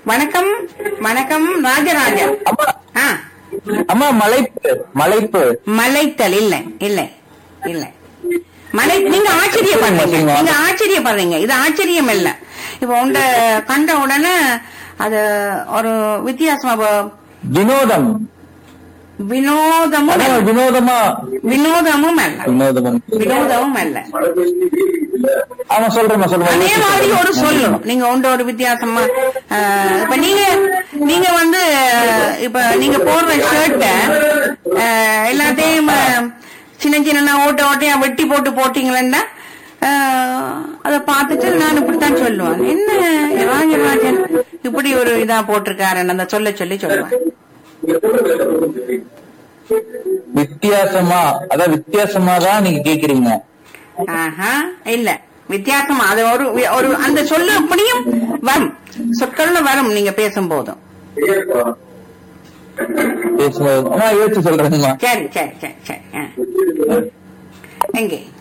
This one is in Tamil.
வணக்கம் வணக்கம் ராஜராஜா அம்மா ஆ அம்மா மலைப்பு மலைப்பு மலைத்தல் இல்ல இல்ல இல்ல மலை நீங்க ஆச்சரியப்படுறீங்க நீங்க ஆச்சரியப்படுறீங்க இது ஆச்சரியம் இல்ல இப்ப உண்ட கண்ட உடனே அது ஒரு வித்தியாசமா வ- வினோதம் வினோதமும் அதான் இல்ல. வினோதமா வினோதமும் அல்ல வினோதம் வினோதமும் அல்ல ஆமா சொல்றேன் சொல்றேன் அதே மாதிரி ஒரு சொல்லு நீங்க உண்ட ஒரு வித்தியாசமா அஹ், இப்ப நீங்க நீங்க வந்து அஹ், இப்ப நீங்க போடுற ஷர்ட்ட எல்லாத்தையும் அஹ், சின்ன சின்ன ஓட்ட ஓட்டையா வெட்டி போட்டு போட்டீங்களா அத பார்த்துட்டு நான் இப்படித்தான் சொல்லுவேன் என்ன ராஜராஜன் இப்படி ஒரு இதா போட்டிருக்காருன்னு அந்த சொல்ல சொல்லி சொல்லுவேன் வித்தியாசமா அதான் வித்தியாசமா தான் நீங்க கேக்குறீங்க ஆஹா இல்ல வித்தியாசமா அது ஒரு ஒரு அந்த சொல்லு அப்படியும் வரும் சொற்கள்ல வரும் நீங்க பேசும் போதும் பேசும்போது அம்மா யோசிச்சு சொல்றேங்கம்மா சரி சரி சரி சரி ஆ. எங்கே